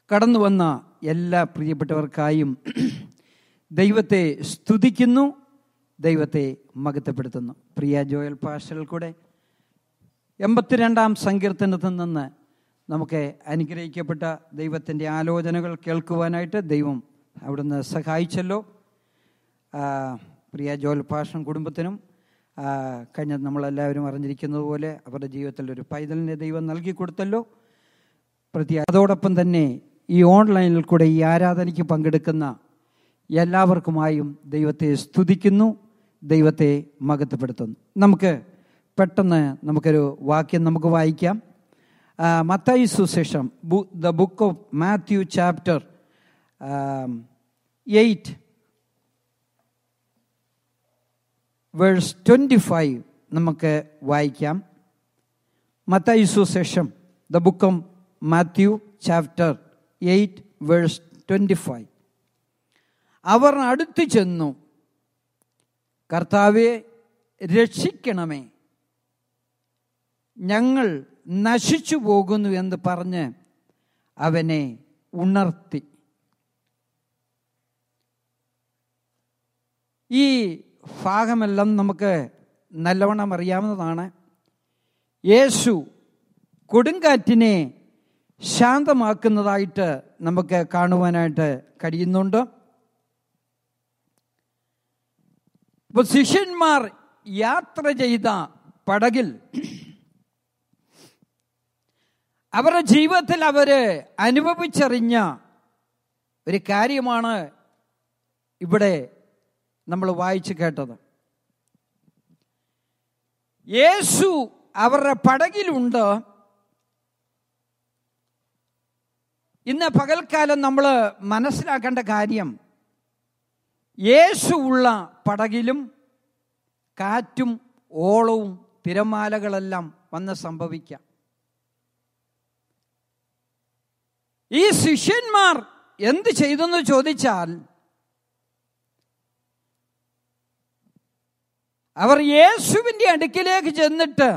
കടന്നു വന്ന എല്ലാ പ്രിയപ്പെട്ടവർക്കായും ദൈവത്തെ സ്തുതിക്കുന്നു ദൈവത്തെ മകത്തപ്പെടുത്തുന്നു പ്രിയ ജോയൽ പാഷൽ കൂടെ എൺപത്തിരണ്ടാം സങ്കീർത്തനത്തിൽ നിന്ന് നമുക്ക് അനുഗ്രഹിക്കപ്പെട്ട ദൈവത്തിൻ്റെ ആലോചനകൾ കേൾക്കുവാനായിട്ട് ദൈവം അവിടുന്ന് സഹായിച്ചല്ലോ ആ, പ്രിയ ജോൽ പാഷൻ കുടുംബത്തിനും ആ, കഴിഞ്ഞ നമ്മളെല്ലാവരും അറിഞ്ഞിരിക്കുന്നത് പോലെ അവരുടെ ജീവിതത്തിൽ ഒരു പൈതലിനെ ദൈവം നൽകി കൊടുത്തല്ലോ പ്രതി അതോടൊപ്പം തന്നെ ഈ ഓൺലൈനിൽ കൂടെ ഈ ആരാധനയ്ക്ക് പങ്കെടുക്കുന്ന എല്ലാവർക്കുമായും ദൈവത്തെ സ്തുതിക്കുന്നു ദൈവത്തെ മകത്തപ്പെടുത്തുന്നു നമുക്ക് പെട്ടെന്ന് നമുക്കൊരു വാക്യം നമുക്ക് വായിക്കാം ആ, മത്തായി സുശേഷം the book of Matthew chapter eight verse twenty five നമുക്ക് വായിക്കാം മത്തായി സുശേഷം the book of Matthew chapter eight verse twenty five അവർ അടുത്തു ചെന്നു കർത്താവെ രക്ഷിക്കണമേ ഞങ്ങൾ നശിച്ചു പോകുന്നു എന്ന് പറഞ്ഞ് അവനെ ഉണർത്തി ഈ ഭാഗമെല്ലാം നമുക്ക് നല്ലവണ്ണം അറിയാവുന്നതാണ് യേശു കൊടുങ്കാറ്റിനെ ശാന്തമാക്കുന്നതായിട്ട് നമുക്ക് കാണുവാനായിട്ട് കഴിയുന്നുണ്ട് ഇപ്പൊ ശിഷ്യന്മാർ യാത്ര ചെയ്ത പടകിൽ അവരുടെ ജീവിതത്തിൽ അവര് അനുഭവിച്ചറിഞ്ഞ ഒരു കാര്യമാണ് ഇവിടെ നമ്മൾ വായിച്ചു കേട്ടത് യേശു അവരുടെ പടകിലുണ്ട് ഇന്ന് പകൽക്കാലം നമ്മൾ മനസ്സിലാക്കേണ്ട കാര്യം യേശു ഉള്ള പടകിലും കാറ്റും ഓളവും തിരമാലകളെല്ലാം വന്ന് സംഭവിക്കാം ഈ ശിഷ്യന്മാർ എന്ത് ചെയ്തെന്ന് ചോദിച്ചാൽ അവർ യേശുവിൻ്റെ അടുക്കിലേക്ക് ചെന്നിട്ട്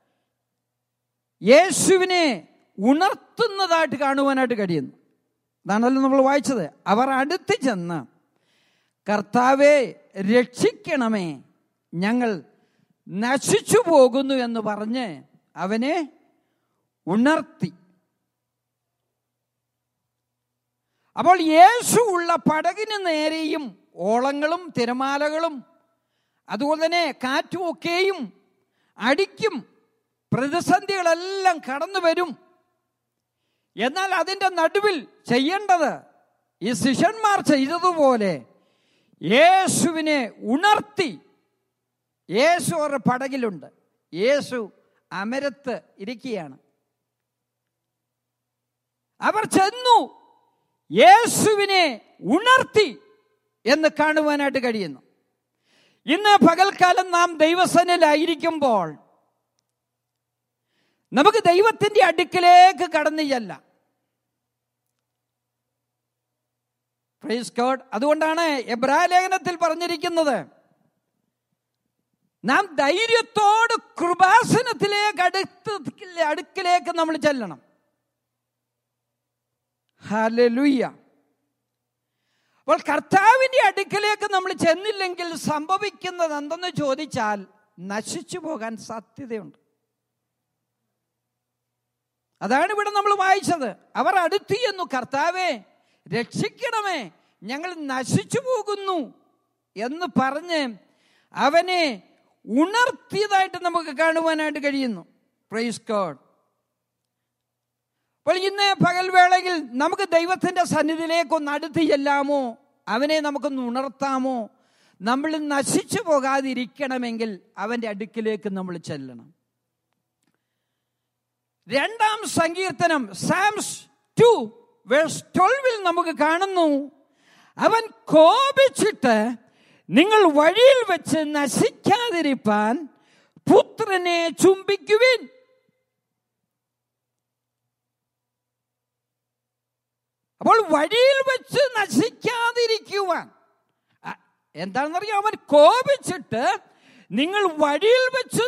യേശുവിനെ ഉണർത്തുന്നതായിട്ട് കാണുവാനായിട്ട് കഴിയുന്നു അതാണല്ലോ നമ്മൾ വായിച്ചത് അവർ അടുത്ത് ചെന്ന് കർത്താവെ രക്ഷിക്കണമേ ഞങ്ങൾ നശിച്ചു പോകുന്നു എന്ന് പറഞ്ഞ് അവനെ ഉണർത്തി അപ്പോൾ യേശു ഉള്ള പടകിന് നേരെയും ഓളങ്ങളും തിരമാലകളും അതുപോലെ തന്നെ കാറ്റുമൊക്കെയും അടിക്കും പ്രതിസന്ധികളെല്ലാം കടന്നു വരും എന്നാൽ അതിൻ്റെ നടുവിൽ ചെയ്യേണ്ടത് ഈ ശിഷ്യന്മാർ ചെയ്തതുപോലെ യേശുവിനെ ഉണർത്തി യേശു അവരുടെ പടകിലുണ്ട് യേശു അമരത്ത് ഇരിക്കുകയാണ് അവർ ചെന്നു യേശുവിനെ ഉണർത്തി എന്ന് കാണുവാനായിട്ട് കഴിയുന്നു ഇന്ന് പകൽക്കാലം നാം ദൈവസനിലായിരിക്കുമ്പോൾ നമുക്ക് ദൈവത്തിന്റെ അടുക്കിലേക്ക് കടന്നു ചെല്ലാം പ്രൈസ് ഗോഡ് അതുകൊണ്ടാണ് എബ്രാ ലേഖനത്തിൽ പറഞ്ഞിരിക്കുന്നത് നാം ധൈര്യത്തോട് കൃപാസനത്തിലേക്ക് അടുത്ത് അടുക്കിലേക്ക് നമ്മൾ ചെല്ലണം ഹല്ലേലൂയ അപ്പോൾ കർത്താവിന്റെ അടുക്കലേക്ക് നമ്മൾ ചെന്നില്ലെങ്കിൽ സംഭവിക്കുന്നത് എന്തെന്ന് ചോദിച്ചാൽ നശിച്ചു പോകാൻ സാധ്യതയുണ്ട് അതാണ് ഇവിടെ നമ്മൾ വായിച്ചത് അവർ അടുത്തു ചെന്നു കർത്താവെ രക്ഷിക്കണമേ ഞങ്ങൾ നശിച്ചു പോകുന്നു എന്ന് പറഞ്ഞ് അവനെ ഉണർത്തിയതായിട്ട് നമുക്ക് കാണുവാനായിട്ട് കഴിയുന്നു പ്രൈസ് ഗോഡ് അപ്പോൾ ഇന്ന് പകൽവേളയിൽ നമുക്ക് ദൈവത്തിന്റെ സന്നിധിയിലേക്ക് ഒന്ന് അടുത്ത് ചെല്ലാമോ അവനെ നമുക്കൊന്ന് ഉണർത്താമോ നമ്മൾ നശിച്ചു പോകാതിരിക്കണമെങ്കിൽ അവന്റെ അടുക്കിലേക്ക് നമ്മൾ ചെല്ലണം രണ്ടാം സങ്കീർത്തനം സാംസ് ടു വേഴ്സ് ട്വൽവിൽ നമുക്ക് കാണുന്നു അവൻ കോപിച്ചിട്ട് നിങ്ങൾ വഴിയിൽ വെച്ച് നശിക്കാതിരിപ്പാൻ പുത്രനെ ചുംബിക്കുവിൻ അപ്പോൾ വഴിയിൽ വെച്ച് നശിക്കാതിരിക്കുവാൻ അ- എന്താണെന്നറിയാം അവൻ കോപിച്ചിട്ട് നിങ്ങൾ വഴിയിൽ വെച്ച്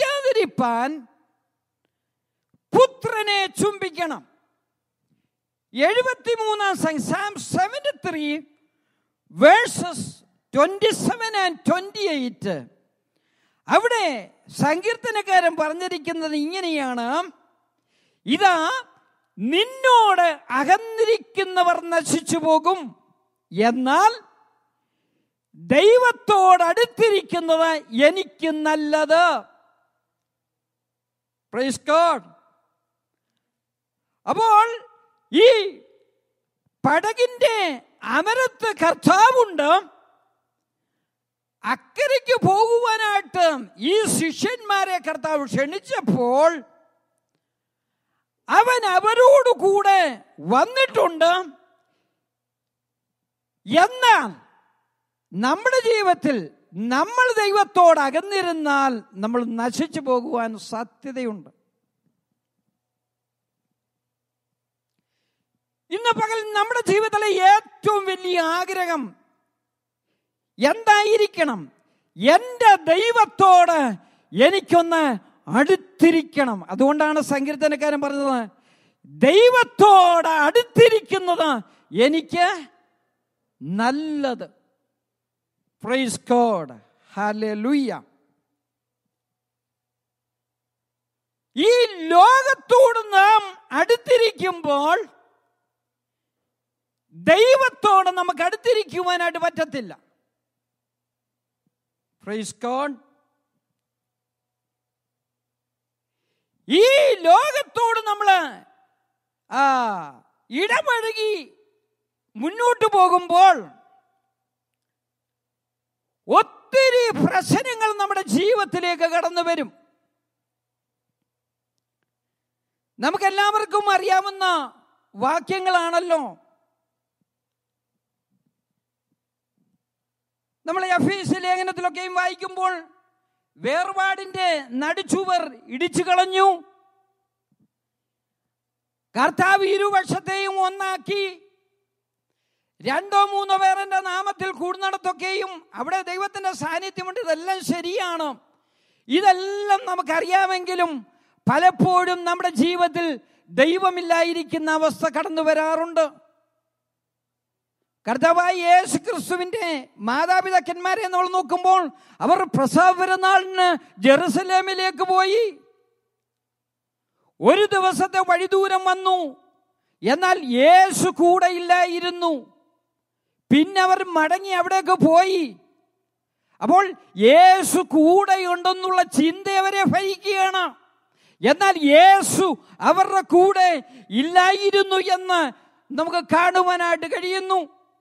നശിക്കാതിരിപ്പാൻ പുത്രനെ ചുംബിക്കണം എഴുപത്തിമൂന്നാം സംഘം seventy three verses twenty seven and twenty eight അവിടെ സങ്കീർത്തനക്കാരൻ പറഞ്ഞിരിക്കുന്നത് ഇങ്ങനെയാണ് ഇതാ നിന്നോട് അകന്നിരിക്കുന്നവർ നശിച്ചു പോകും എന്നാൽ ദൈവത്തോട് അടുത്തിരിക്കുന്നത് എനിക്ക് നല്ലത് പ്രൈസ് ഗോഡ് അപ്പോൾ ഈ പടകിന്റെ അമരത്ത് കർത്താവുണ്ട് അക്കരയ്ക്ക് പോകുവാനായിട്ട് ഈ ശിഷ്യന്മാരെ കർത്താവ് ക്ഷണിച്ചപ്പോൾ അവൻ അവരോട് കൂടെ വന്നിട്ടുണ്ട് എന്നാൽ നമ്മുടെ ജീവിതത്തിൽ നമ്മൾ ദൈവത്തോട് അകന്നിരുന്നാൽ നമ്മൾ നശിച്ചു പോകുവാൻ സാധ്യതയുണ്ട് ഇന്ന് പകൽ നമ്മുടെ ജീവിതത്തിലെ ഏറ്റവും വലിയ ആഗ്രഹം എന്തായിരിക്കണം എൻ്റെ ദൈവത്തോട് എനിക്കൊന്ന് അടുത്തിരിക്കണം അതുകൊണ്ടാണ് സങ്കീർത്തനക്കാരൻ പറഞ്ഞത് ദൈവത്തോട് അടുത്തിരിക്കുന്നത് എനിക്ക് നല്ലത് പ്രൈസ് കോഡ് ഹല്ലേലൂയ ഈ ലോകത്തോട് നാം അടുത്തിരിക്കുമ്പോൾ ദൈവത്തോട് നമുക്ക് അടുത്തിരിക്കുവാനായിട്ട് പറ്റത്തില്ല പ്രൈസ് കോഡ് ഈ ലോകത്തോട് നമ്മൾ ആ ഇടപഴകി മുന്നോട്ട് പോകുമ്പോൾ ഒത്തിരി പ്രശ്നങ്ങൾ നമ്മുടെ ജീവിതത്തിലേക്ക് കടന്നു വരും നമുക്കെല്ലാവർക്കും അറിയാവുന്ന വാക്യങ്ങളാണല്ലോ നമ്മൾ എഫീസ് ലേഖനത്തിലൊക്കെയും വായിക്കുമ്പോൾ വേർപാടിന്റെ നടുച്ചുവർ ഇടിച്ചു കളഞ്ഞു കർത്താവ് ഇരുപക്ഷത്തെയും ഒന്നാക്കി രണ്ടോ മൂന്നോ പേരെന്റെ നാമത്തിൽ കൂടുന്നിടത്തൊക്കെയും അവിടെ ദൈവത്തിന്റെ സാന്നിധ്യമുണ്ട് ഇതെല്ലാം ശരിയാണ് ഇതെല്ലാം നമുക്കറിയാമെങ്കിലും പലപ്പോഴും നമ്മുടെ ജീവിതത്തിൽ ദൈവമില്ലായിരിക്കുന്ന അവസ്ഥ കടന്നു വരാറുണ്ട് കർത്താവായ യേശു ക്രിസ്തുവിന്റെ മാതാപിതാക്കന്മാരെ നമ്മൾ നോക്കുമ്പോൾ അവർ പ്രസവ പെരുന്നാളിന് ജെറുസലേമിലേക്ക് പോയി ഒരു ദിവസത്തെ വഴിദൂരം വന്നു എന്നാൽ യേശു കൂടെ ഇല്ലായിരുന്നു പിന്നെ അവർ മടങ്ങി അവിടേക്ക് പോയി അപ്പോൾ യേശു കൂടെയുണ്ടെന്നുള്ള ചിന്ത അവരെ ഭരിക്കുകയാണ് എന്നാൽ യേശു അവരുടെ കൂടെ ഇല്ലായിരുന്നു എന്ന് നമുക്ക് കാണുവാനായിട്ട് കഴിയുന്നു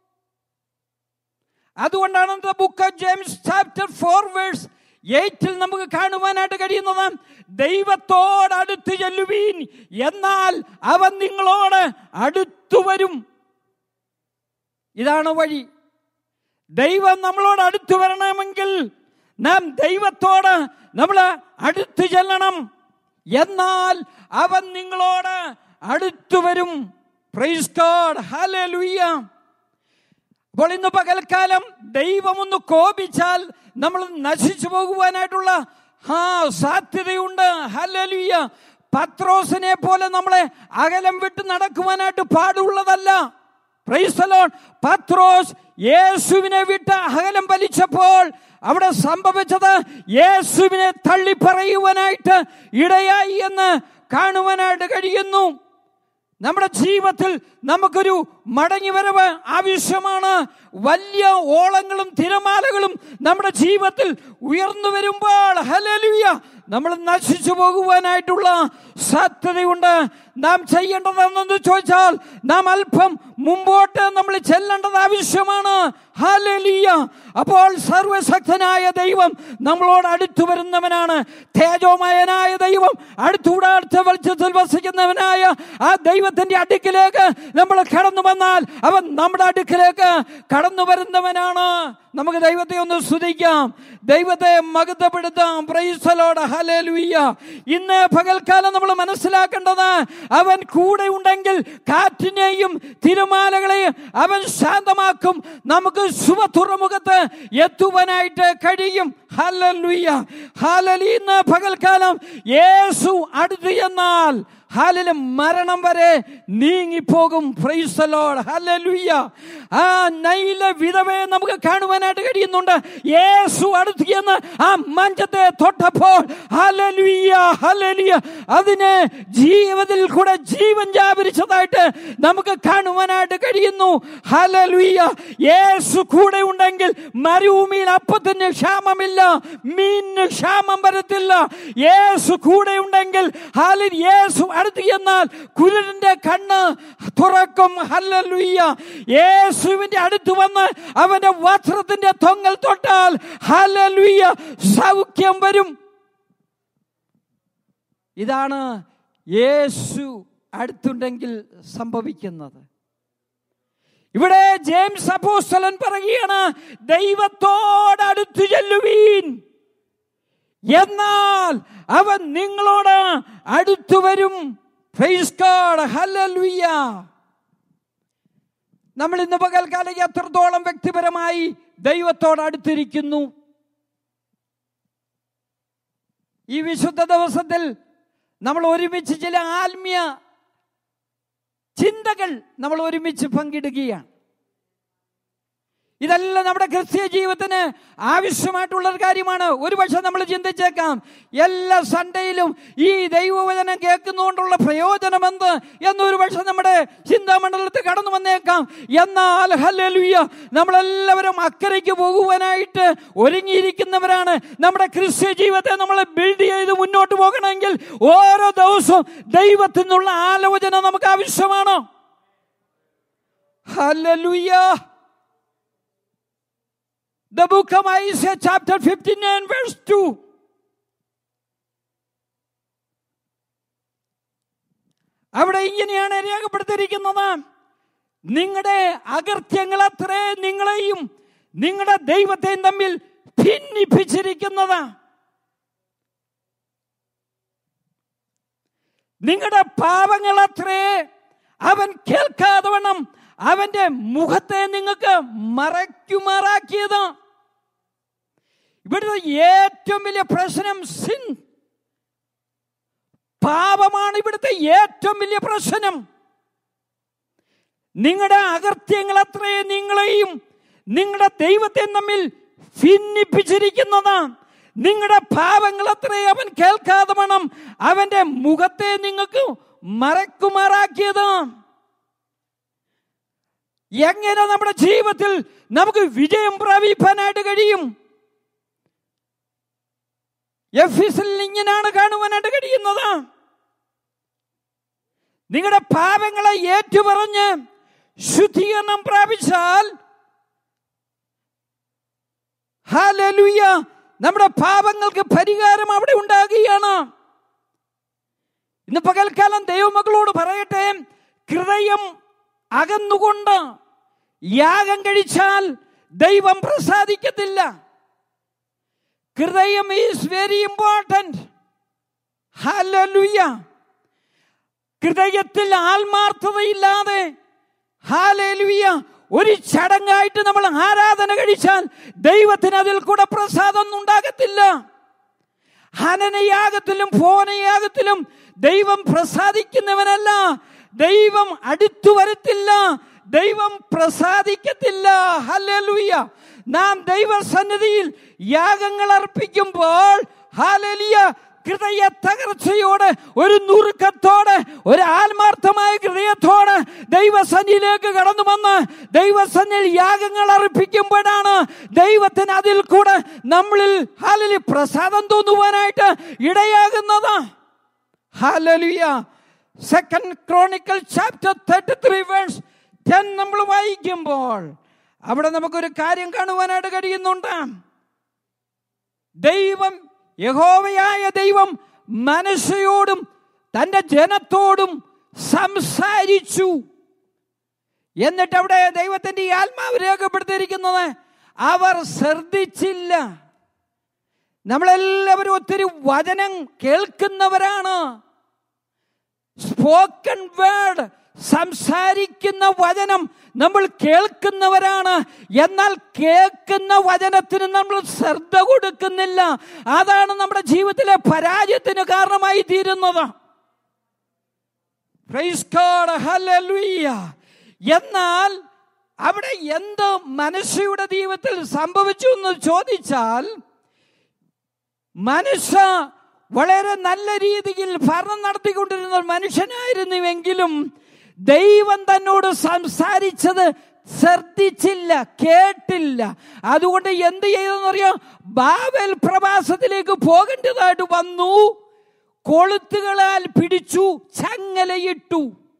അതുകൊണ്ടാണ് book of James chapter four verse എയ്റ്റിൽ നമുക്ക് കാണുവാനായിട്ട് കഴിയുന്നത് ദൈവത്തോട് അടുത്ത് ചെല്ലുവീൻ എന്നാൽ അവൻ നിങ്ങളോട് അടുത്തു വരും ഇതാണ് വഴി ദൈവം നമ്മളോട് അടുത്തു വരണമെങ്കിൽ നാം ദൈവത്തോട് നമ്മൾ അടുത്തു ചെല്ലണം എന്നാൽ അവൻ നിങ്ങളോട് അടുത്തു വരും പ്രൈസ് ഗോഡ് ഹല്ലേലൂയ അപ്പോൾ ഇന്ന് പകൽക്കാലം ദൈവം ഒന്ന് കോപിച്ചാൽ നമ്മൾ നശിച്ചു പോകുവാനായിട്ടുള്ള ആ സാധ്യതയുണ്ട് ഹല്ലേലൂയ പത്രോസിനെ പോലെ നമ്മളെ അകലം വിട്ട് നടക്കുവാനായിട്ട് പാടുള്ളതല്ല പ്രൈസലോൺ പത്രോസ് യേശുവിനെ വിട്ട് അകലം വലിച്ചപ്പോൾ അവിടെ സംഭവിച്ചത് യേശുവിനെ തള്ളിപ്പറയുവാനായിട്ട് ഇടയായി എന്ന് കാണുവാനായിട്ട് കഴിയുന്നു നമ്മുടെ ജീവിതത്തിൽ നമുക്കൊരു മടങ്ങിവരവ് ആവശ്യമാണ് വലിയ ഓളങ്ങളും തിരമാലകളും നമ്മുടെ ജീവിതത്തിൽ ഉയർന്നു വരുമ്പോൾ ഹലലുയ നമ്മൾ നശിച്ചു പോകുവാനായിട്ടുള്ള സാധ്യതയുണ്ട് നാം ചെയ്യേണ്ടതെന്നു ചോദിച്ചാൽ നാം അല്പം മുമ്പോട്ട് നമ്മൾ ചെല്ലേണ്ടത് ആവശ്യമാണ് ഹാലലിയ അപ്പോൾ സർവശക്തനായ ദൈവം നമ്മളോട് അടുത്തു വരുന്നവനാണ് തേജോമയനായ ദൈവം അടുത്തൂടെ അടുത്ത വെളിച്ചത്തിൽ വസിക്കുന്നവനായ ആ ദൈവത്തിന്റെ അടുക്കിലേക്ക് നമ്മൾ കടന്നു വന്നാൽ അവൻ നമ്മുടെ അടുക്കിലേക്ക് കടന്നു വരുന്നവനാണ് നമുക്ക് ദൈവത്തെ ഒന്ന് സ്തുതിക്കാം ദൈവത്തെ മകത്തപ്പെടുത്താം പ്രൈസലോട് ഹലേലുയ്യ ഇന്ന് പകൽക്കാലം നമ്മൾ മനസ്സിലാക്കേണ്ടത് അവൻ കൂടെ ഉണ്ടെങ്കിൽ കാറ്റിനെയും തിരമാലകളെയും അവൻ ശാന്തമാക്കും നമുക്ക് ശുഭ തുറമുഖത്ത് എത്തുവാനായിട്ട് കഴിയും ഹലലുയ്യ ഹലലി ഇന്ന് പകൽക്കാലം യേശു അടുത്ത് എന്നാൽ ഹാലില് മരണം വരെ നീങ്ങിപ്പോകും പ്രൈസലോട് ഹല്ലേലൂയ ആ നൈല വിധവയെ നമുക്ക് കാണുവാനായിട്ട് കഴിയുന്നുണ്ട് യേശു അടുത്ത് ചെന്ന് ആ മഞ്ചത്തെ തൊട്ടപ്പോൾ ഹല്ലേലൂയ ഹല്ലേലൂയ അതിനെ ജീവിതത്തിൽ കൂടെ ജീവൻ വ്യാപരിച്ചതായിട്ട് നമുക്ക് കാണുവാനായിട്ട് കഴിയുന്നു ഹല്ലേലൂയ യേശു കൂടെ ഉണ്ടെങ്കിൽ മരുഭൂമിയിൽ അപ്പത്തിന് ക്ഷാമമില്ല മീനിന് ക്ഷാമം വരത്തില്ല യേശു കൂടെ ഉണ്ടെങ്കിൽ ഹാലിൽ യേശു അടുത്ത് ചെന്നാൽ കുരുടിന്റെ കണ്ണ് തുറക്കും ഹല്ലേലൂയ യേശുവിന്റെ അടുത്ത് വന്ന് അവന്റെ വസ്ത്രത്തിന്റെ തൊങ്ങൽ തൊട്ടാൽ ഹല്ലേലൂയ സൗഖ്യം വരും ഇതാണ് യേശു അടുത്തുണ്ടെങ്കിൽ സംഭവിക്കുന്നത് ഇവിടെ ജെയിംസ് അപ്പോസ്തലൻ പറയുകയാണ് ദൈവത്തോട് അടുത്തു ചെല്ലുവീൻ എന്നാൽ അവൻ നിങ്ങളോട് അടുത്തു വരും Praise God. Hallelujah. നമ്മൾ ഇന്ന് പകൽക്കാലം എത്രത്തോളം വ്യക്തിപരമായി ദൈവത്തോട് അടുത്തിരിക്കുന്നു ഈ വിശുദ്ധ ദിവസത്തിൽ നമ്മൾ ഒരുമിച്ച് ചില ആത്മീയ ചിന്തകൾ നമ്മൾ ഒരുമിച്ച് പങ്കിടുകയാണ് ഇതെല്ലാം നമ്മുടെ ക്രിസ്തീയ ജീവിതത്തിന് ആവശ്യമായിട്ടുള്ള ഒരു കാര്യമാണ് ഒരുപക്ഷെ നമ്മൾ ചിന്തിച്ചേക്കാം എല്ലാ സൺഡേയിലും ഈ ദൈവവചനം കേൾക്കുന്നതുകൊണ്ടുള്ള പ്രയോജനം എന്ത് എന്നൊരു പക്ഷെ നമ്മുടെ ചിന്താമണ്ഡലത്തിൽ കടന്നു വന്നേക്കാം എന്നാൽ ഹല്ലേലൂയ നമ്മളെല്ലാവരും അക്കരയ്ക്ക് പോകുവാനായിട്ട് ഒരുങ്ങിയിരിക്കുന്നവരാണ് നമ്മുടെ ക്രിസ്ത്യ ജീവിതത്തെ നമ്മൾ ബിൽഡ് ചെയ്ത് മുന്നോട്ട് പോകണമെങ്കിൽ ഓരോ ദിവസവും ദൈവത്തിൽ നിന്നുള്ള ആലോചന നമുക്ക് ആവശ്യമാണ് hallelujah The book of Isaiah, chapter 59, verse 2. അവിടെ ഇങ്ങനെയാണ് രേഖപ്പെടുത്തിയിരിക്കുന്നത് നിങ്ങളുടെ അകൃത്യങ്ങൾ അത്രേ നിങ്ങളെയും നിങ്ങളുടെ ദൈവത്തെയും തമ്മിൽ ഭിന്നിപ്പിച്ചിരിക്കുന്നത് നിങ്ങളുടെ പാപങ്ങൾ അത്രേ അവൻ കേൾക്കാതെ വണ്ണം അവന്റെ മുഖത്തെ നിങ്ങൾക്ക് മറയ്ക്കുമാറാക്കിയത് ഇവിടുത്തെ ഏറ്റവും വലിയ പ്രശ്നം സിൻ പാപമാണ് ഇവിടുത്തെ ഏറ്റവും വലിയ പ്രശ്നം നിങ്ങളുടെ അകൃത്യങ്ങൾ അത്രേ നിങ്ങളെയും നിങ്ങളുടെ ദൈവത്തെയും തമ്മിൽ ഭിന്നിപ്പിച്ചിരിക്കുന്നത് നിങ്ങളുടെ പാപങ്ങൾ അത്രേ അവൻ കേൾക്കാതെ വേണം അവന്റെ മുഖത്തെ നിങ്ങൾക്ക് മറക്കുമാറാക്കിയത് എങ്ങനെ നമ്മുടെ ജീവിതത്തിൽ നമുക്ക് വിജയം പ്രാപിക്കാനായിട്ട് കഴിയും എഫീസിൽ ഇങ്ങനെയാണ് കാണുവാനായിട്ട് കഴിയുന്നത് നിങ്ങളുടെ പാപങ്ങളെ ഏറ്റുപറഞ്ഞ് ശുദ്ധീകരണം പ്രാപിച്ചാൽ ഹാലലുയ നമ്മുടെ പാപങ്ങൾക്ക് പരിഹാരം അവിടെ ഉണ്ടാകുകയാണ് ഇന്ന് പകൽക്കാലം ദൈവമക്കളോട് പറയട്ടെ ഹൃദയം അകന്നുകൊണ്ട് യാഗം കഴിച്ചാൽ ദൈവം പ്രസാദിക്കത്തില്ല ഹൃദയം ഈസ് വെരി ഇമ്പോർട്ടൻറ്റ് ഹാലലുയ ഹൃദയത്തിൽ ആത്മാർത്ഥതയില്ലാതെ ഹാലലുയ ഒരു ചടങ്ങായിട്ട് നമ്മൾ ആരാധന കഴിച്ചാൽ ദൈവത്തിന് അതിൽ കൂടെ പ്രസാദം ഉണ്ടാകത്തില്ല ഹനനയാഗത്തിലും ഭോനയാഗത്തിലും ദൈവം പ്രസാദിക്കുന്നവനല്ല ദൈവം അടുത്തു വരത്തില്ല ദൈവം പ്രസാദിക്കത്തില്ല ഹല്ലേലൂയ നാം ദൈവസന്നിധിയിൽ യാഗങ്ങൾ അർപ്പിക്കുമ്പോൾ ഹാലലിയ ഹൃദയ തകർച്ചയോടെ ഒരു നുറുക്കത്തോടെ ഒരു ആത്മാർത്ഥമായ ഹൃദയത്തോടെ ദൈവസന്നിധിയിലേക്ക് കടന്നു വന്ന് ദൈവസന്നിധിയിൽ യാഗങ്ങൾ അർപ്പിക്കുമ്പോഴാണ് ദൈവത്തിന് അതിൽ കൂടെ നമ്മളിൽ ഹാലലി പ്രസാദം തോന്നുവാനായിട്ട് ഇടയാകുന്നത് hallelujah second chronicle chapter thirty three verse ten നമ്മൾ വായിക്കുമ്പോൾ അവിടെ നമുക്കൊരു കാര്യം കാണുവാനായിട്ട് കഴിയുന്നുണ്ട് ദൈവം യഹോവയായ ദൈവം മനസ്സയോടും തന്റെ ജനത്തോടും സംസാരിച്ചു എന്നിട്ട് അവിടെ ദൈവത്തിന്റെ ഈ ആത്മാവ് രേഖപ്പെടുത്തിയിരിക്കുന്നത് അവർ ശ്രദ്ധിച്ചില്ല നമ്മളെല്ലാവരും ഒത്തിരി വചനം കേൾക്കുന്നവരാണ് സ്പോക്കൺ വേർഡ് സംസാരിക്കുന്ന വചനം നമ്മൾ കേൾക്കുന്നവരാണ് എന്നാൽ കേൾക്കുന്ന വചനത്തിന് നമ്മൾ ശ്രദ്ധ കൊടുക്കുന്നില്ല അതാണ് നമ്മുടെ ജീവിതത്തിലെ പരാജയത്തിന് കാരണമായി തീരുന്നത് Praise God, hallelujah. എന്നാൽ അവിടെ എന്ത് മനുഷ്യയുടെ ജീവിതത്തിൽ സംഭവിച്ചു എന്ന് ചോദിച്ചാൽ മനുഷ്യ വളരെ നല്ല രീതിയിൽ ഭരണം നടത്തിക്കൊണ്ടിരുന്ന ഒരു മനുഷ്യനായിരുന്നുവെങ്കിലും ദൈവം തന്നോട് സംസാരിച്ചത് ശ്രദ്ധിച്ചില്ല കേട്ടില്ല അതുകൊണ്ട് എന്ത് ചെയ്തെന്നറിയാം ബാബൽ പ്രവാസത്തിലേക്ക് പോകേണ്ടതായിട്ട് വന്നു കൊളുത്തുകളാൽ പിടിച്ചു ചങ്ങലയിട്ടു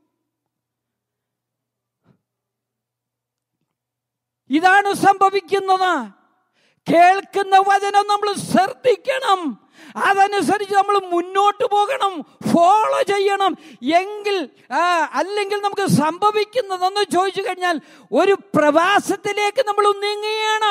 ഇതാണ് സംഭവിക്കുന്നത് കേൾക്കുന്ന വചനം നമ്മൾ ശ്രദ്ധിക്കണം അതനുസരിച്ച് നമ്മൾ മുന്നോട്ട് പോകണം ഫോളോ ചെയ്യണം എങ്കിൽ ആ, അല്ലെങ്കിൽ നമുക്ക് സംഭവിക്കുന്നതെന്ന് ചോദിച്ചു കഴിഞ്ഞാൽ ഒരു പ്രവാസത്തിലേക്ക് നമ്മൾ നീങ്ങുകയാണ്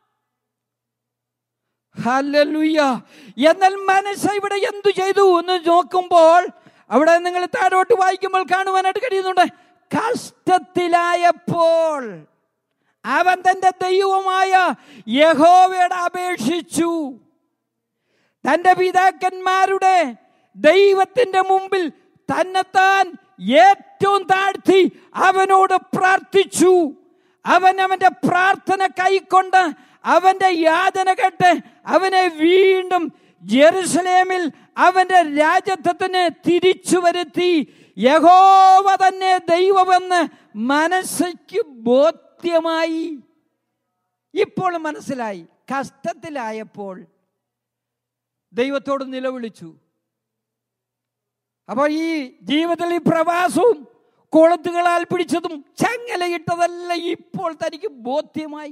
ഹല്ലേലൂയ എന്നാൽ മനസ്സ് ഇവിടെ എന്തു ചെയ്തു എന്ന് നോക്കുമ്പോൾ അവിടെ നിങ്ങൾ താഴോട്ട് വായിക്കുമ്പോൾ കാണുവാനായിട്ട് കഴിയുന്നുണ്ട് കഷ്ടത്തിലായപ്പോൾ അവൻ തന്റെ ദൈവമായ യഹോവയുടെ അപേക്ഷിച്ചു തന്റെ പിതാക്കന്മാരുടെ ദൈവത്തിന്റെ മുമ്പിൽ തന്നെത്താൻ ഏറ്റവും താഴ്ത്തി അവനോട് പ്രാർത്ഥിച്ചു അവൻ അവന്റെ പ്രാർത്ഥന കൈക്കൊണ്ട് അവന്റെ യാതന കേട്ട് അവനെ വീണ്ടും ജെറുസലേമിൽ അവന്റെ രാജ്യത്വത്തിന് തിരിച്ചു വരുത്തി യഹോവ തന്നെ ദൈവമെന്ന് മനസ്സയ്ക്ക് ബോധ്യമായി ഇപ്പോൾ മനസ്സിലായി കഷ്ടത്തിലായപ്പോൾ ദൈവത്തോട് നിലവിളിച്ചു അപ്പോൾ ഈ ജീവിതത്തിൽ ഈ പ്രവാസവും കൊളുത്തുകളാൽ പിടിച്ചതും ചങ്ങലയിട്ടതെല്ലാം ഇപ്പോൾ തനിക്ക് ബോധ്യമായി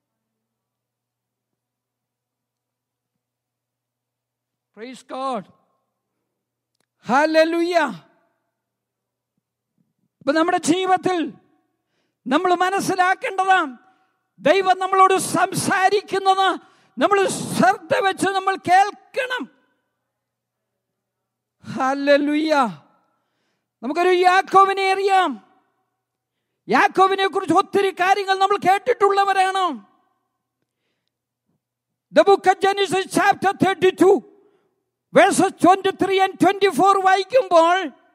Praise God. Hallelujah. ഇപ്പൊ നമ്മുടെ ജീവിതത്തിൽ നമ്മൾ മനസ്സിലാക്കേണ്ടതാണ് ദൈവം നമ്മളോട് സംസാരിക്കുന്നത് നമ്മൾ ശ്രദ്ധ വെച്ച് നമ്മൾ കേൾക്കണം ഹല്ലേലൂയ നമുക്കൊരു യാക്കോവിനെ അറിയാം യാക്കോവിനെ കുറിച്ച് ഒത്തിരി കാര്യങ്ങൾ നമ്മൾ കേട്ടിട്ടുള്ളവരാണ് The book of Genesis chapter 32 verses 23 and 24 വായിക്കുമ്പോൾ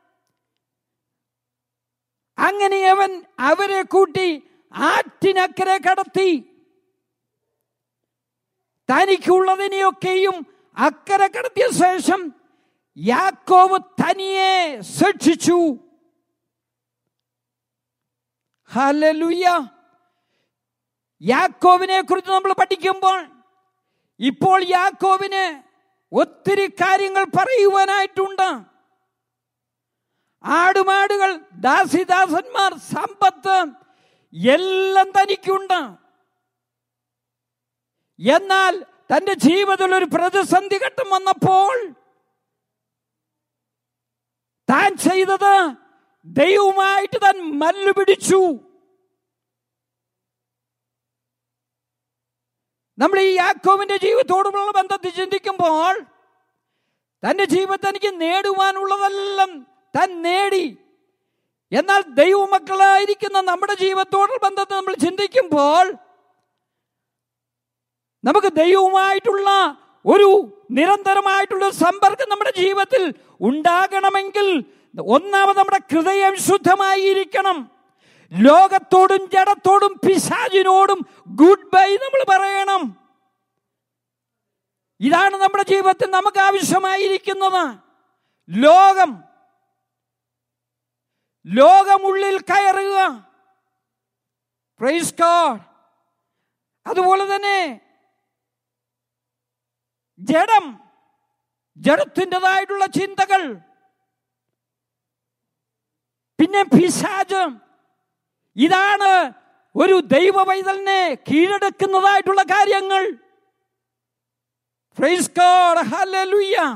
അങ്ങനെ അവൻ അവരെ കൂട്ടി ആറ്റിനക്കരെ കടത്തി തനിക്കുള്ളതിനെയൊക്കെയും അക്കരെ കടത്തിയ ശേഷം യാക്കോവ് തനിയെ ശിക്ഷിച്ചു ഹല്ലേലൂയ യാക്കോവിനെ കുറിച്ച് നമ്മൾ പഠിക്കുമ്പോൾ ഇപ്പോൾ യാക്കോവിന് ഒത്തിരി കാര്യങ്ങൾ പറയുവാനായിട്ടുണ്ട് ആടുമാടുകൾ ദാസിദാസന്മാർ സമ്പത്ത് എല്ലാം തനിക്കുണ്ട് എന്നാൽ തന്റെ ജീവിതത്തിൽ ഒരു പ്രതിസന്ധി ഘട്ടം വന്നപ്പോൾ താൻ ചെയ്തത് ദൈവമായിട്ട് താൻ മല്ലു പിടിച്ചു നമ്മൾ ഈ യാക്കോവിന്റെ ജീവിതത്തോടുള്ള ബന്ധത്തിൽ ചിന്തിക്കുമ്പോൾ തന്റെ ജീവിതത്തിൽ എനിക്ക് നേടുവാനുള്ളതെല്ലാം താൻ നേടി എന്നാൽ ദൈവമക്കളായിരിക്കുന്ന നമ്മുടെ ജീവിതത്തോടുള്ള ബന്ധത്തിൽ നമ്മൾ ചിന്തിക്കുമ്പോൾ നമുക്ക് ദൈവവുമായിട്ടുള്ള ഒരു നിരന്തരമായിട്ടുള്ള സമ്പർക്കം നമ്മുടെ ജീവിതത്തിൽ ഉണ്ടാകണമെങ്കിൽ ഒന്നാമത് നമ്മുടെ ഹൃദയം ശുദ്ധമായിരിക്കണം ലോകത്തോടും ജഡത്തോടും പിശാചിനോടും ഗുഡ് ബൈ നമ്മൾ പറയണം ഇതാണ് നമ്മുടെ ജീവിതത്തിൽ നമുക്ക് ആവശ്യമായിരിക്കുന്നത് ലോകം ലോകമുള്ളിൽ കയറുക പ്രൈസ് ഗോഡ് അതുപോലെ തന്നെ ജഡം ജഡത്തിൻ്റെതായിട്ടുള്ള ചിന്തകൾ പിന്നെ പിശാചം ഇതാണ് ഒരു ദൈവ പൈതലിനെ കീഴടക്കുന്നതായിട്ടുള്ള കാര്യങ്ങൾ Praise God. Hallelujah.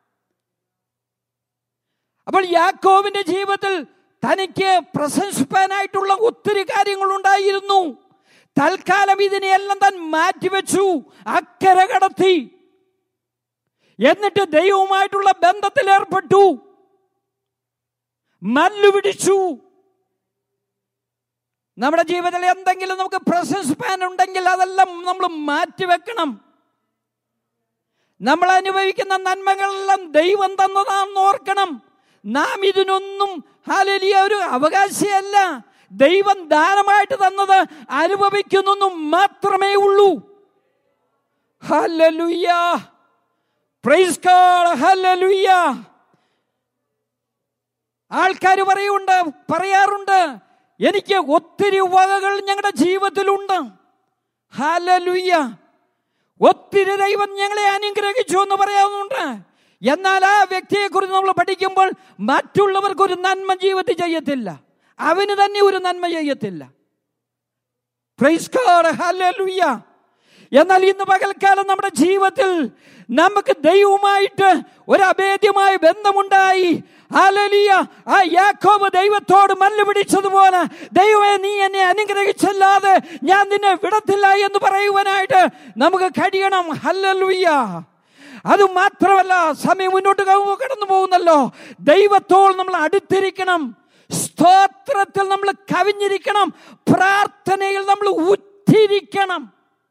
അപ്പോൾ യാക്കോവിന്റെ ജീവിതത്തിൽ തനിക്ക് പ്രശംസിപ്പാനായിട്ടുള്ള ഒത്തിരി കാര്യങ്ങൾ ഉണ്ടായിരുന്നു തൽക്കാലം ഇതിനെയെല്ലാം താൻ മാറ്റിവെച്ചു അക്കരെ കടത്തി എന്നിട്ട് ദൈവവുമായിട്ടുള്ള ബന്ധത്തിൽ ഏർപ്പെട്ടു മല്ലുപിടിച്ചു നമ്മുടെ ജീവിതത്തിൽ എന്തെങ്കിലും നമുക്ക് പ്രശംസിപ്പാൻ ഉണ്ടെങ്കിൽ അതെല്ലാം നമ്മൾ മാറ്റിവെക്കണം നമ്മൾ അനുഭവിക്കുന്ന നന്മകളെല്ലാം ദൈവം തന്നതാണെന്ന് ഓർക്കണം നാം ഇതിനൊന്നും ഹാലലിയ ഒരു അവകാശിയല്ല ദൈവം ദാനമായിട്ട് തന്നത് അനുഭവിക്കുന്നൊന്നും മാത്രമേ ഉള്ളൂ ഹല്ലേലൂയ പ്രൈസ് ഗോഡ് ഹല്ലേലൂയ ആൾക്കാർ പറയുണ്ട് പറയാറുണ്ട് എനിക്ക് ഒത്തിരി വകകൾ ഞങ്ങളുടെ ജീവിതത്തിലുണ്ട് ഹാലലുയ്യ ഒത്തിരി ദൈവം ഞങ്ങളെ അനുഗ്രഹിച്ചു എന്ന് പറയാവുന്നുണ്ട് എന്നാൽ ആ വ്യക്തിയെ കുറിച്ച് നമ്മൾ പഠിക്കുമ്പോൾ മറ്റുള്ളവർക്ക് ഒരു നന്മ ജീവിതത്തിൽ ചെയ്യത്തില്ല അവന് തന്നെ ഒരു നന്മ ചെയ്യത്തില്ല പ്രൈസ് ഗോഡ് ഹല്ലേലൂയ എന്നാൽ ഇന്ന് പകൽക്കാലം നമ്മുടെ ജീവിതത്തിൽ നമുക്ക് ദൈവവുമായിട്ട് ഒരു അഭേദ്യമായ ബന്ധമുണ്ടായി ഹാലലിയ ആ യാക്കോബ് ദൈവത്തോട് മല്ല് പിടിച്ചതുപോലെ ദൈവമേ നീ എന്നെ അനുഗ്രഹിച്ചല്ലാതെ ഞാൻ നിന്നെ വിടത്തില്ല എന്ന് പറയുവാനായിട്ട് നമുക്ക് കഴിയണം ഹല്ലലുയ്യ അത് മാത്രമല്ല സമയം മുന്നോട്ട് കടന്നു പോകുന്നല്ലോ ദൈവത്തോട് നമ്മൾ അടുത്തിരിക്കണം സ്തോത്രത്തിൽ നമ്മൾ കവിഞ്ഞിരിക്കണം പ്രാർത്ഥനയിൽ നമ്മൾ ഉറ്റിരിക്കണം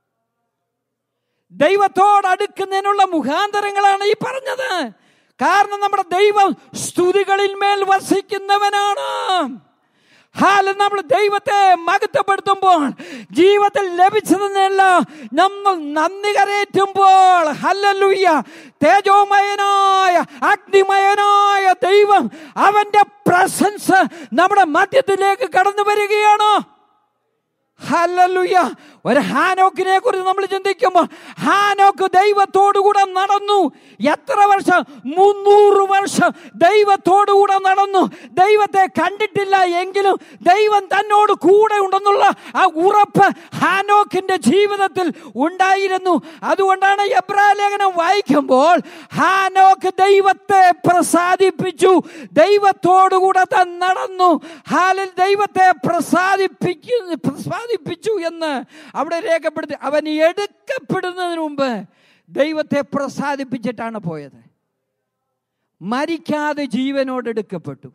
ദൈവത്തോട് അടുക്കുന്നതിനുള്ള മുഖാന്തരങ്ങളാണ് ഈ പറഞ്ഞത് കാരണം നമ്മുടെ ദൈവം സ്തുതികളിൽ മേൽ വസിക്കുന്നവനാണ് ഹാല നമ്മൾ ദൈവത്തെ മഹത്വപ്പെടുത്തുമ്പോൾ ജീവിതത്തിൽ ലഭിച്ചതെന്നല്ല നമ്മൾ നന്ദി കരയേറ്റുമ്പോൾ ഹല്ലലുയ്യ തേജോമയനായ അഗ്നിമയനായ ദൈവം അവന്റെ പ്രസൻസ് നമ്മുടെ മധ്യത്തിലേക്ക് കടന്നു വരികയാണ് ഹല്ലേലൂയ ഒരു ഹാനോക്കിനെ കുറിച്ച് നമ്മൾ ചിന്തിക്കുമ്പോൾ ഹാനോക്ക് ദൈവത്തോടുകൂടെ നടന്നു എത്ര വർഷം മുന്നൂറ് വർഷം ദൈവത്തോടുകൂടെ നടന്നു ദൈവത്തെ കണ്ടിട്ടില്ല എങ്കിലും ദൈവം തന്നോട് കൂടെ ഉണ്ടെന്നുള്ള ആ ഉറപ്പ് ഹാനോക്കിന്റെ ജീവിതത്തിൽ ഉണ്ടായിരുന്നു അതുകൊണ്ടാണ് എബ്രാ ലേഖനം വായിക്കുമ്പോൾ ഹാനോക്ക് ദൈവത്തെ പ്രസാദിപ്പിച്ചു ദൈവത്തോടുകൂടെ താൻ നടന്നു ഹാലിൽ ദൈവത്തെ പ്രസാദിപ്പിക്കു പ്രസാദിപ്പിച്ചു എന്ന് അവിടെ രേഖപ്പെടുത്തി അവൻ എടുക്കപ്പെടുന്നതിന് മുമ്പ് ദൈവത്തെ പ്രസാദിപ്പിച്ചിട്ടാണ് പോയത് മരിക്കാതെ ജീവനോട് എടുക്കപ്പെട്ടു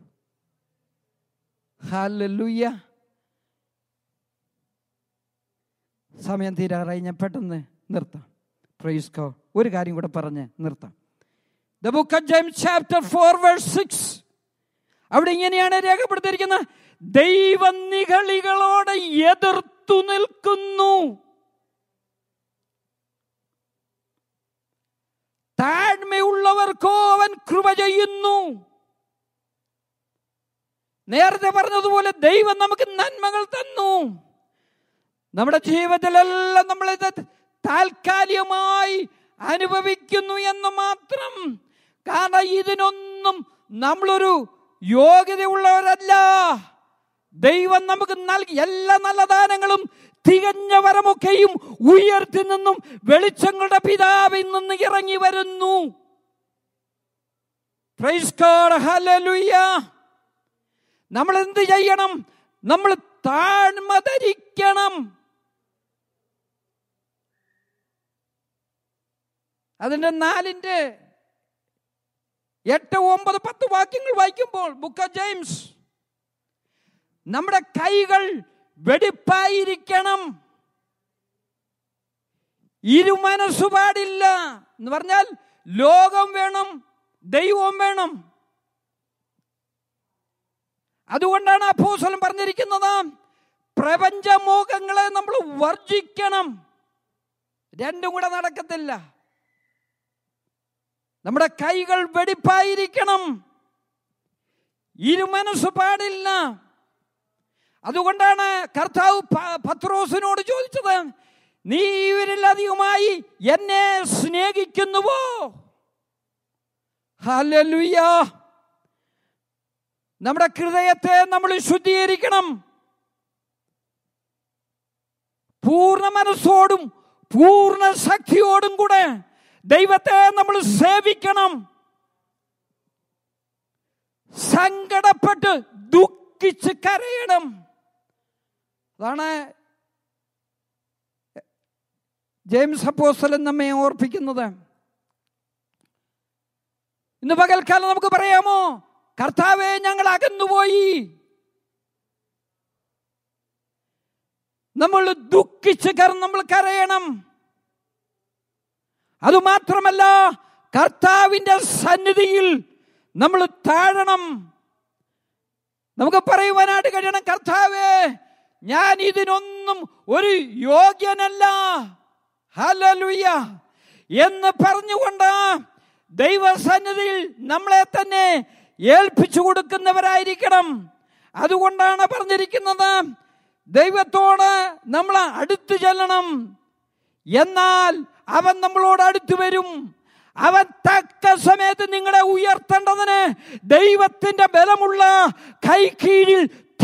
ഹാലൂയ്യ സമയം തീരാറായി ഞാൻ പെട്ടെന്ന് നിർത്താം പ്രൈസ് കോ ഒരു കാര്യം കൂടെ പറഞ്ഞ് നിർത്താം the book of James chapter four verse six അവിടെ ഇങ്ങനെയാണ് രേഖപ്പെടുത്തിയിരിക്കുന്നത് ദൈവനികളികളോട് എതിർത്തു നിൽക്കുന്നു താഴ്മയുള്ളവർക്കോ അവൻ കൃപ ചെയ്യുന്നു നേരത്തെ പറഞ്ഞതുപോലെ ദൈവം നമുക്ക് നന്മകൾ തന്നു നമ്മുടെ ജീവിതത്തിലെല്ലാം നമ്മളിത് താൽക്കാലികമായി അനുഭവിക്കുന്നു എന്ന് മാത്രം കാരണം ഇതിനൊന്നും നമ്മളൊരു യോഗ്യതയുള്ളവരല്ല ദൈവം നമുക്ക് നൽകി എല്ലാ നല്ല ദാനങ്ങളും തികഞ്ഞ വരമൊക്കെയും ഉയർത്തി നിന്നും വെളിച്ചങ്ങളുടെ പിതാവിൽ നിന്ന് ഇറങ്ങി വരുന്നു Praise God, hallelujah. നമ്മൾ എന്ത് ചെയ്യണം നമ്മൾ താഴ്മ ധരിക്കണം അതിന്റെ നാലിന്റെ എട്ട് ഒമ്പത് പത്ത് വാക്യങ്ങൾ വായിക്കുമ്പോൾ ബുക്ക് ഓഫ് ജെയിംസ് നമ്മുടെ കൈകൾ വെടിപ്പായിരിക്കണം ഇരുമനസ്സു പാടില്ല എന്ന് പറഞ്ഞാൽ ലോകം വേണം ദൈവം വേണം അതുകൊണ്ടാണ് അപ്പോസ്വലം പറഞ്ഞിരിക്കുന്നത് പ്രപഞ്ചമോഹങ്ങളെ നമ്മൾ വർജിക്കണം രണ്ടും കൂടെ നടക്കത്തില്ല നമ്മുടെ കൈകൾ വെടിപ്പായിരിക്കണം ഇരുമനസ് പാടില്ല അതുകൊണ്ടാണ് കർത്താവ് പ- പത്രോസിനോട് ചോദിച്ചത് നീ ഇവരിലധികമായി എന്നെ സ്നേഹിക്കുന്നുവോ ഹല്ലേലൂയ നമ്മുടെ ഹൃദയത്തെ നമ്മൾ ശുദ്ധീകരിക്കണം പൂർണ്ണ മനസ്സോടും പൂർണ്ണ ശക്തിയോടും കൂടെ ദൈവത്തെ നമ്മൾ സേവിക്കണം സങ്കടപ്പെട്ട് ദുഃഖിച്ച് കരയണം അതാണ് ജെയിംസ് അപ്പോസ്തലൻ നമ്മെ ഓർപ്പിക്കുന്നത് ഇന്ന് പകൽക്കാലം നമുക്ക് പറയാമോ കർത്താവെ ഞങ്ങൾ അകന്നുപോയി നമ്മൾ ദുഃഖിച്ച് കർ നമ്മൾ കരയണം അതുമാത്രമല്ല കർത്താവിന്റെ സന്നിധിയിൽ നമ്മൾ താഴണം നമുക്ക് പറയുവാനായിട്ട് കഴിയണം കർത്താവേ ഞാൻ ഇതിനൊന്നും ഒരു യോഗ്യനല്ല ഹല്ലേലൂയ എന്ന് പറഞ്ഞുകൊണ്ട് ദൈവസന്നിധിയിൽ നമ്മളെ തന്നെ ഏൽപ്പിച്ചു കൊടുക്കുന്നവരായിരിക്കണം അതുകൊണ്ടാണ് പറഞ്ഞിരിക്കുന്നത് ദൈവത്തോട് നമ്മൾ അടുത്തു ചെല്ലണം എന്നാൽ അവൻ നമ്മളോട് അടുത്തു വരും അവൻ തക്ക സമയത്ത് നിങ്ങളെ ഉയർത്തേണ്ടതിന് ദൈവത്തിന്റെ ബലമുള്ള കൈക്കീഴിൽ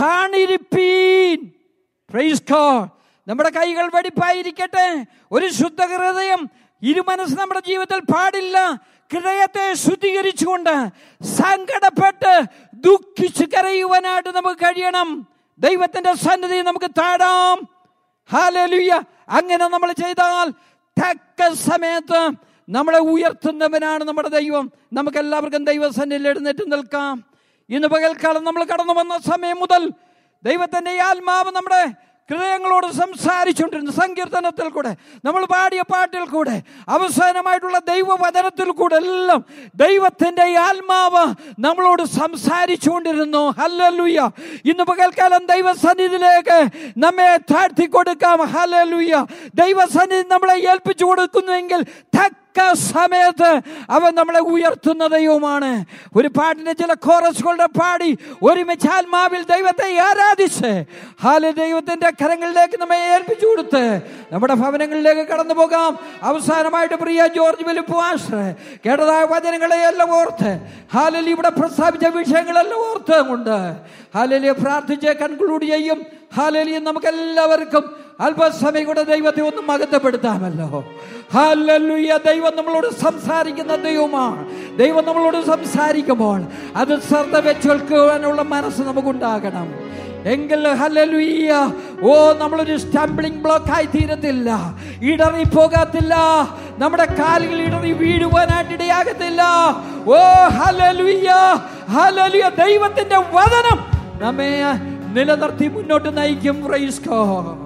താണിരിപ്പീൻ Praise God. നമ്മുടെ കൈകൾ വെടിപ്പായിരിക്കട്ടെ ഒരു ശുദ്ധ ഹൃദയം ഇരുമനസ് നമ്മുടെ ജീവിതത്തിൽ പാടില്ല ഹൃദയത്തെ ശുദ്ധീകരിച്ചുകൊണ്ട് സങ്കടപ്പെട്ട് ദുഃഖിച്ച് കരയുവാനായിട്ട് നമുക്ക് കഴിയണം ദൈവത്തിന്റെ സന്നിധി നമുക്ക് താടാം ഹാലലുയ്യ അങ്ങനെ നമ്മൾ ചെയ്താൽ തക്ക സമയത്ത് നമ്മളെ ഉയർത്തുന്നവനാണ് നമ്മുടെ ദൈവം നമുക്ക് എല്ലാവർക്കും ദൈവസന്നിധിയിൽ എഴുന്നേറ്റ് നിൽക്കാം ഇന്ന് പകൽക്കാലം നമ്മൾ കടന്നു വന്ന സമയം മുതൽ ദൈവത്തിന്റെ ഈ ആത്മാവ് നമ്മുടെ ഹൃദയങ്ങളോട് സംസാരിച്ചുകൊണ്ടിരുന്നു സങ്കീർത്തനത്തിൽ കൂടെ നമ്മൾ പാടിയ പാട്ടിൽ കൂടെ അവസാനമായിട്ടുള്ള ദൈവവചനത്തിൽ കൂടെ എല്ലാം ദൈവത്തിന്റെ ഈ ആത്മാവ് നമ്മളോട് സംസാരിച്ചുകൊണ്ടിരുന്നു ഹല്ലലുയ്യ ഇന്ന് പകൽക്കാലം ദൈവസന്നിധിയിലേക്ക് നമ്മെ താഴ്ത്തി കൊടുക്കാം ഹല്ലലുയ്യ ദൈവസന്നിധി നമ്മളെ ഏൽപ്പിച്ചു കൊടുക്കുന്നുവെങ്കിൽ തക്ക സമയത്ത് അവൻ നമ്മളെ ഉയർത്തുന്ന ദൈവമാണ് ഒരു പാട്ടിന്റെ ചില കോറസുകളുടെ പാടി ഒരുമിച്ച് ആത്മാവിൽ ദൈവത്തെ ആരാധിച്ച് ഹാല് ദൈവത്തിന്റെ കരങ്ങളിലേക്ക് നമ്മെ ഏൽപ്പിച്ചു കൊടുത്ത് നമ്മുടെ ഭവനങ്ങളിലേക്ക് കടന്നു പോകാം അവസാനമായിട്ട് പ്രിയ ജോർജ് വെലുപ്പുവാഷ് കേട്ടതായ വചനങ്ങളെ എല്ലാം ഓർത്ത് ഹാലലി ഇവിടെ പ്രസ്താവിച്ച വിഷയങ്ങളെല്ലാം ഓർത്ത് കൊണ്ട് ഹാലലിയെ പ്രാർത്ഥിച്ച് കൺക്ലൂഡ് ചെയ്യും ഹാലലിയും നമുക്ക് എല്ലാവർക്കും അല്പസമയം കൂടെ ദൈവത്തെ ഒന്ന് മഹത്വപ്പെടുത്താമല്ലോ ഹാലലുയ ദൈവം നമ്മളോട് സംസാരിക്കുന്ന ദൈവമാണ് ദൈവം നമ്മളോട് സംസാരിക്കുമ്പോൾ അത് ശ്രദ്ധ വെച്ച് കേൾക്കുവാനുള്ള മനസ്സ് നമുക്കുണ്ടാകണം എങ്കിൽ ഹലലുയ്യ ഓ നമ്മളൊരു സ്റ്റംബ്ലിംഗ് ബ്ലോക്ക് ആയി തീരത്തില്ല ഇടറി പോകത്തില്ല നമ്മുടെ കാലുകൾ ഇടറി വീഴുവാനായിട്ട് ഇടയാകത്തില്ല ഓ ഹലലുയ്യ ഹലലുയ ദൈവത്തിന്റെ വചനം നമ്മെ നിലനിർത്തി മുന്നോട്ട് നയിക്കും പ്രൈസ്കോ